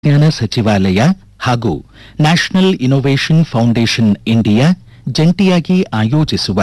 ವಿಜ್ಞಾನ ಸಚಿವಾಲಯ ಹಾಗೂ ನ್ಯಾಷನಲ್ ಇನ್ನೋವೇಷನ್ ಫೌಂಡೇಶನ್ ಇಂಡಿಯಾ ಜಂಟಿಯಾಗಿ ಆಯೋಜಿಸುವ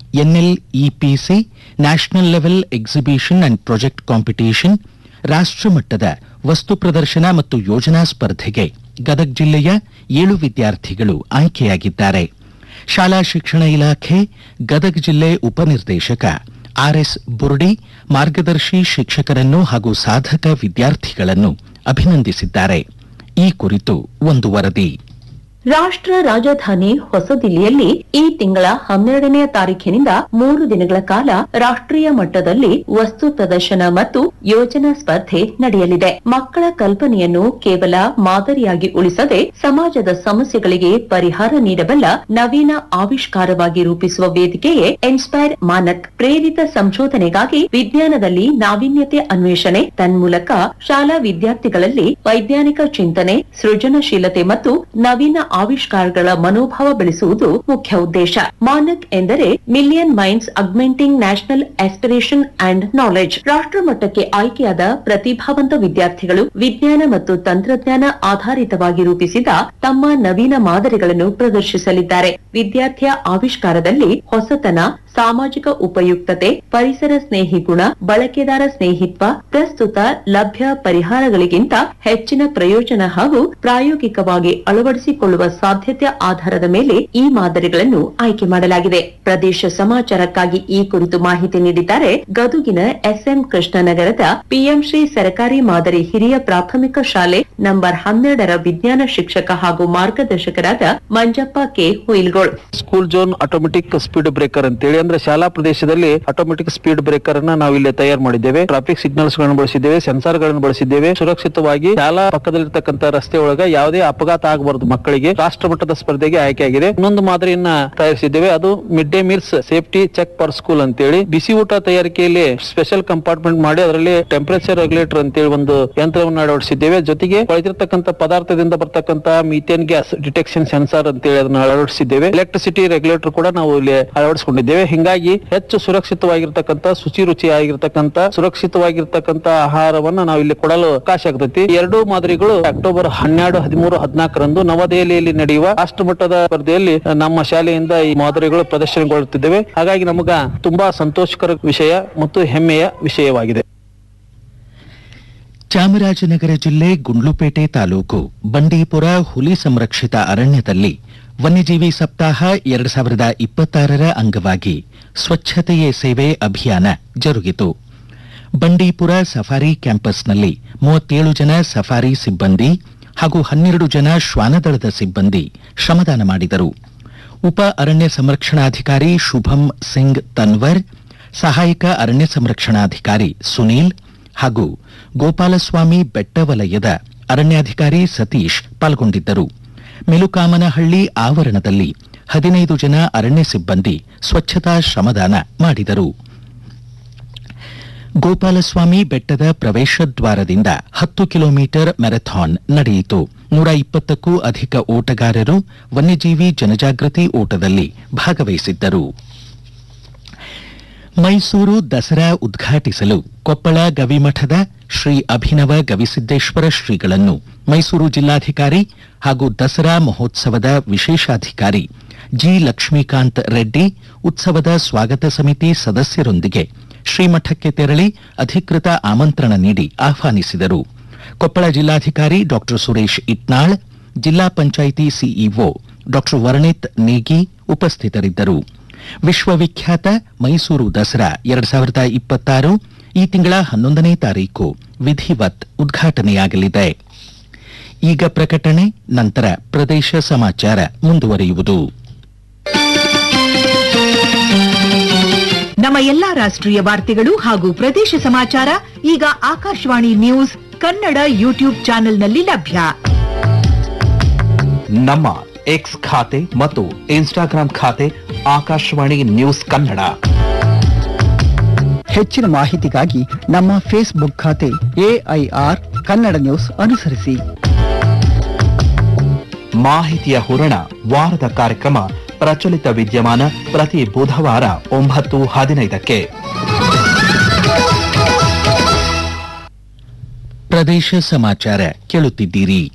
NLEPC national level exhibition and project competition ರಾಷ್ಟ್ರಮಟ್ಟದ ವಸ್ತು ಪ್ರದರ್ಶನ ಮತ್ತು ಯೋಜನಾ ಸ್ಪರ್ಧೆಗೆ ಗದಗ ಜಿಲ್ಲೆಯ ಏಳು ವಿದ್ಯಾರ್ಥಿಗಳು ಆಯ್ಕೆಯಾಗಿದ್ದಾರೆ ಶಾಲಾ ಶಿಕ್ಷಣ ಇಲಾಖೆ ಗದಗ ಜಿಲ್ಲೆ ಉಪನಿರ್ದೇಶಕ ಆರ್ಎಸ್ ಬುರ್ಡಿ ಮಾರ್ಗದರ್ಶಿ ಶಿಕ್ಷಕರನ್ನು ಹಾಗೂ ಸಾಧಕ ವಿದ್ಯಾರ್ಥಿಗಳನ್ನು ಅಭಿನಂದಿಸಿದ್ದಾರೆ ಈ ಕುರಿತು ಒಂದು ವರದಿ ರಾಷ್ಟ್ರ ರಾಜಧಾನಿ ಹೊಸದಿಲ್ಲಿಯಲ್ಲಿ ಈ ತಿಂಗಳ ಹನ್ನೆರಡನೆಯ ತಾರೀಖಿನಿಂದ ಮೂರು ದಿನಗಳ ಕಾಲ ರಾಷ್ಟ್ರೀಯ ಮಟ್ಟದಲ್ಲಿ ವಸ್ತು ಪ್ರದರ್ಶನ ಮತ್ತು ಯೋಜನಾ ಸ್ಪರ್ಧೆ ನಡೆಯಲಿದೆ ಮಕ್ಕಳ ಕಲ್ಪನೆಯನ್ನು ಕೇವಲ ಮಾದರಿಯಾಗಿ ಉಳಿಸದೆ ಸಮಾಜದ ಸಮಸ್ಯೆಗಳಿಗೆ ಪರಿಹಾರ ನೀಡಬಲ್ಲ ನವೀನ ಆವಿಷ್ಕಾರವಾಗಿ ರೂಪಿಸುವ ವೇದಿಕೆಯೇ ಇನ್ಸ್ಪೈರ್ ಮಾನಕ್ ಪ್ರೇರಿತ ಸಂಶೋಧನೆಗಾಗಿ ವಿಜ್ಞಾನದಲ್ಲಿ ನಾವೀನ್ಯತೆ ಅನ್ವೇಷಣೆ ತನ್ಮೂಲಕ ಶಾಲಾ ವಿದ್ಯಾರ್ಥಿಗಳಲ್ಲಿ ವೈಜ್ಞಾನಿಕ ಚಿಂತನೆ ಸೃಜನಶೀಲತೆ ಮತ್ತು ನವೀನ ಆವಿಷ್ಕಾರಗಳ ಮನೋಭಾವ ಬೆಳೆಸುವುದು ಮುಖ್ಯ ಉದ್ದೇಶ ಮಾನಕ್ ಎಂದರೆ million minds augmenting national aspiration and knowledge ರಾಷ್ಟ್ರ ಮಟ್ಟಕ್ಕೆ ಆಯ್ಕೆಯಾದ ಪ್ರತಿಭಾವಂತ ವಿದ್ಯಾರ್ಥಿಗಳು ವಿಜ್ಞಾನ ಮತ್ತು ತಂತ್ರಜ್ಞಾನ ಆಧಾರಿತವಾಗಿ ರೂಪಿಸಿದ ತಮ್ಮ ನವೀನ ಮಾದರಿಗಳನ್ನು ಪ್ರದರ್ಶಿಸಲಿದ್ದಾರೆ ವಿದ್ಯಾರ್ಥಿಯ ಆವಿಷ್ಕಾರದಲ್ಲಿ ಹೊಸತನ ಸಾಮಾಜಿಕ ಉಪಯುಕ್ತತೆ ಪರಿಸರ ಸ್ನೇಹಿ ಗುಣ ಬಳಕೆದಾರ ಸ್ನೇಹಿತ್ವ ಪ್ರಸ್ತುತ ಲಭ್ಯ ಪರಿಹಾರಗಳಿಗಿಂತ ಹೆಚ್ಚಿನ ಪ್ರಯೋಜನ ಹಾಗೂ ಪ್ರಾಯೋಗಿಕವಾಗಿ ಅಳವಡಿಸಿಕೊಳ್ಳುವ ಸಾಧ್ಯತೆ ಆಧಾರದ ಮೇಲೆ ಈ ಮಾದರಿಗಳನ್ನು ಆಯ್ಕೆ ಮಾಡಲಾಗಿದೆ ಪ್ರದೇಶ ಸಮಾಚಾರಕ್ಕಾಗಿ ಈ ಕುರಿತು ಮಾಹಿತಿ ನೀಡಿದ್ದಾರೆ ಗದುಗಿನ ಎಸ್ಎಂ ಕೃಷ್ಣನಗರದ ಪಿಎಂ ಶ್ರೀ ಸರ್ಕಾರಿ ಮಾದರಿ ಹಿರಿಯ ಪ್ರಾಥಮಿಕ ಶಾಲೆ ನಂಬರ್ ಹನ್ನೆರಡರ ವಿಜ್ಞಾನ ಶಿಕ್ಷಕ ಹಾಗೂ ಮಾರ್ಗದರ್ಶಕರಾದ Manjappa K Huilgol school zone automatic speed breaker ಅಂತೇಳಿ ಅಂದ್ರೆ ಶಾಲಾ ಪ್ರದೇಶದಲ್ಲಿ ಆಟೋಮೆಟಿಕ್ ಸ್ಪೀಡ್ ಬ್ರೇಕರ್ ಅನ್ನ ನಾವು ಇಲ್ಲಿ ತಯಾರು ಮಾಡಿದ್ದೇವೆ ಟ್ರಾಫಿಕ್ ಸಿಗ್ನಲ್ಸ್ ಗಳನ್ನು ಬಳಸಿದ್ದೇವೆ ಸೆನ್ಸಾರ್ ಗಳನ್ನು ಬಳಸಿದ್ದೇವೆ ಸುರಕ್ಷಿತವಾಗಿ ಶಾಲಾ ಪಕ್ಕದಲ್ಲಿರ್ತಕ್ಕಂಥ ರಸ್ತೆ ಒಳಗ ಯಾವುದೇ ಅಪಘಾತ ಆಗಬಾರದು ಮಕ್ಕಳಿಗೆ ರಾಷ್ಟ್ರ ಮಟ್ಟದ ಸ್ಪರ್ಧೆಗೆ ಆಯ್ಕೆಯಾಗಿದೆ ಇನ್ನೊಂದು ಮಾದರಿಯನ್ನ ತಯಾರಿಸಿದ್ದೇವೆ ಅದು mid day meals safety check per school ಅಂತೇಳಿ ಬಿಸಿ ಊಟ ತಯಾರಿಕೆಯಲ್ಲಿ ಸ್ಪೆಷಲ್ ಕಂಪಾರ್ಟ್ಮೆಂಟ್ ಮಾಡಿ ಅದರಲ್ಲಿ ಟೆಂಪರೇಚರ್ ರೆಗ್ಯುಲೇಟರ್ ಅಂತೇಳಿ ಒಂದು ಯಂತ್ರವನ್ನು ಅಳವಡಿಸಿದ್ದೇವೆ ಜೊತೆಗೆ ಕೊಳೆತಿರ್ತಕ್ಕಂಥ ಪದಾರ್ಥದಿಂದ ಬರ್ತಕ್ಕಂಥ ಮೀಥೇನ್ ಗ್ಯಾಸ್ ಡಿಟೆಕ್ಷನ್ ಸೆನ್ಸಾರ್ ಅಂತೇಳಿ ಅದನ್ನ ಅಳವಡಿಸಿದ್ದೇವೆ ಎಲೆಕ್ಟ್ರಿಸಿಟಿ ರೆಗ್ಯುಲೇಟರ್ ಕೂಡ ನಾವು ಇಲ್ಲಿ ಅಳವಡಿಸಿಕೊಂಡಿದ್ದೇವೆ ಹಿಂಗಾಗಿ ಹೆಚ್ಚು ಸುರಕ್ಷಿತವಾಗಿರ್ತಕ್ಕಂಥ ಶುಚಿ ರುಚಿಯಾಗಿರ್ತಕ್ಕಂಥ ಸುರಕ್ಷಿತವಾಗಿರ್ತಕ್ಕಂಥ ಆಹಾರವನ್ನ ನಾವು ಇಲ್ಲಿ ಕೊಡಲು ಅವಕಾಶ ಆಗ್ತೈತಿ ಎರಡೂ ಮಾದರಿಗಳು ಅಕ್ಟೋಬರ್ ಹನ್ನೆರಡು ಹದಿಮೂರು ಹದಿನಾಲ್ಕರಂದು ನವದೆಹಲಿಯಲ್ಲಿ ನಡೆಯುವ ರಾಷ್ಟ್ರ ಮಟ್ಟದ ಸ್ಪರ್ಧೆಯಲ್ಲಿ ನಮ್ಮ ಶಾಲೆಯಿಂದ ಈ ಮಾದರಿಗಳು ಪ್ರದರ್ಶನಗೊಳ್ಳುತ್ತಿದ್ದೇವೆ ಹಾಗಾಗಿ ನಮಗ ತುಂಬಾ ಸಂತೋಷಕರ ವಿಷಯ ಮತ್ತು ಹೆಮ್ಮೆಯ ವಿಷಯವಾಗಿದೆ ಚಾಮರಾಜನಗರ ಜಿಲ್ಲೆ ಗುಂಡ್ಲುಪೇಟೆ ತಾಲೂಕು ಬಂಡೀಪುರ ಹುಲಿ ಸಂರಕ್ಷಿತ ಅರಣ್ಯದಲ್ಲಿ ವನ್ಯಜೀವಿ ಸಪ್ತಾಹ ಎರಡ್ ಸಾವಿರದ ಇಪ್ಪತ್ತಾರರ ಅಂಗವಾಗಿ ಸ್ವಚ್ಛತೆಯೇ ಸೇವೆ ಅಭಿಯಾನ ಜರುಗಿತು ಬಂಡೀಪುರ ಸಫಾರಿ ಕ್ಯಾಂಪಸ್ನಲ್ಲಿ ಮೂವತ್ತೇಳು ಜನ ಸಫಾರಿ ಸಿಬ್ಬಂದಿ ಹಾಗೂ ಹನ್ನೆರಡು ಜನ ಶ್ವಾನದಳದ ಸಿಬ್ಬಂದಿ ಶ್ರಮದಾನ ಮಾಡಿದರು ಉಪ ಅರಣ್ಯ ಸಂರಕ್ಷಣಾಧಿಕಾರಿ ಶುಭಂ ಸಿಂಗ್ ತನ್ವರ್ ಸಹಾಯಕ ಅರಣ್ಯ ಸಂರಕ್ಷಣಾಧಿಕಾರಿ ಸುನೀಲ್ ಹಾಗೂ ಗೋಪಾಲಸ್ವಾಮಿ ಬೆಟ್ಟವಲಯದ ಅರಣ್ಯಾಧಿಕಾರಿ ಸತೀಶ್ ಪಾಲ್ಗೊಂಡಿದ್ದರು ಮೆಲುಕಾಮನಹಳ್ಳಿ ಆವರಣದಲ್ಲಿ ಹದಿನೈದು ಜನ ಅರಣ್ಯ ಸಿಬ್ಬಂದಿ ಸ್ವಚ್ಛತಾ ಶ್ರಮದಾನ ಮಾಡಿದರು ಗೋಪಾಲಸ್ವಾಮಿ ಬೆಟ್ಟದ ಪ್ರವೇಶ ದ್ವಾರದಿಂದ ಹತ್ತು ಕಿಲೋಮೀಟರ್ ಮ್ಯಾರಥಾನ್ ನಡೆಯಿತು ನೂರ ಇಪ್ಪತ್ತಕ್ಕೂ ಅಧಿಕ ಓಟಗಾರರು ವನ್ಯಜೀವಿ ಜನಜಾಗೃತಿ ಓಟದಲ್ಲಿ ಭಾಗವಹಿಸಿದ್ದರು ಮೈಸೂರು ದಸರಾ ಉದ್ಘಾಟಿಸಲು ಕೊಪ್ಪಳ ಗವಿಮಠದ ಶ್ರೀ ಅಭಿನವ ಗವಿಸಿದ್ದೇಶ್ವರ ಶ್ರೀಗಳನ್ನು ಮೈಸೂರು ಜಿಲ್ಲಾಧಿಕಾರಿ ಹಾಗೂ ದಸರಾ ಮಹೋತ್ಸವದ ವಿಶೇಷಾಧಿಕಾರಿ ಜಿ ಲಕ್ಷ್ಮೀಕಾಂತ್ ರೆಡ್ಡಿ ಉತ್ಸವದ ಸ್ವಾಗತ ಸಮಿತಿ ಸದಸ್ಯರೊಂದಿಗೆ ಶ್ರೀಮಠಕ್ಕೆ ತೆರಳಿ ಅಧಿಕೃತ ಆಮಂತ್ರಣ ನೀಡಿ ಆಹ್ವಾನಿಸಿದರು ಕೊಪ್ಪಳ ಜಿಲ್ಲಾಧಿಕಾರಿ ಡಾ ಸುರೇಶ್ ಇಟ್ನಾಳ್ ಜಿಲ್ಲಾ ಪಂಚಾಯಿತಿ ಸಿಇಒ ಡಾ ವರ್ಣಿತ್ ನೇಗಿ ಉಪಸ್ಥಿತರಿದ್ದರು ವಿಶ್ವವಿಖ್ಯಾತ ಮೈಸೂರು ದಸರಾ ಎರಡ್ ಸಾವಿರದ ಇಪ್ಪತ್ತಾರು ಈ ತಿಂಗಳ ಹನ್ನೊಂದನೇ ತಾರೀಕು ವಿಧಿವತ್ ಉದ್ಘಾಟನೆಯಾಗಲಿದೆ ಈಗ ಪ್ರಕಟಣೆ ನಂತರ ಪ್ರದೇಶ ಸಮಾಚಾರ ಮುಂದುವರಿಯುವುದು ನಮ್ಮ ಎಲ್ಲಾ ರಾಷ್ಟ್ರೀಯ ವಾರ್ತೆಗಳು ಹಾಗೂ ಪ್ರದೇಶ ಸಮಾಚಾರ ಈಗ ಆಕಾಶವಾಣಿ ನ್ಯೂಸ್ ಕನ್ನಡ ಯೂಟ್ಯೂಬ್ ಚಾನೆಲ್ನಲ್ಲಿ ಲಭ್ಯ ನಮ್ಮ ಎಕ್ಸ್ ಖಾತೆ ಮತ್ತು ಇನ್ಸ್ಟಾಗ್ರಾಂ ಖಾತೆ ಆಕಾಶವಾಣಿ ನ್ಯೂಸ್ ಕನ್ನಡ ಹೆಚ್ಚಿನ ಮಾಹಿತಿಗಾಗಿ ನಮ್ಮ ಫೇಸ್ಬುಕ್ ಖಾತೆ ಎಐಆರ್ ಕನ್ನಡ ನ್ಯೂಸ್ ಅನುಸರಿಸಿ ಮಾಹಿತಿಯ ಹೂರಣ ವಾರದ ಕಾರ್ಯಕ್ರಮ ಪ್ರಚಲಿತ ವಿದ್ಯಮಾನ ಪ್ರತಿ ಬುಧವಾರ ಒಂಬತ್ತು ಹದಿನೈದಕ್ಕೆ ಪ್ರದೇಶ ಸಮಾಚಾರ ಕೇಳುತ್ತಿದ್ದೀರಿ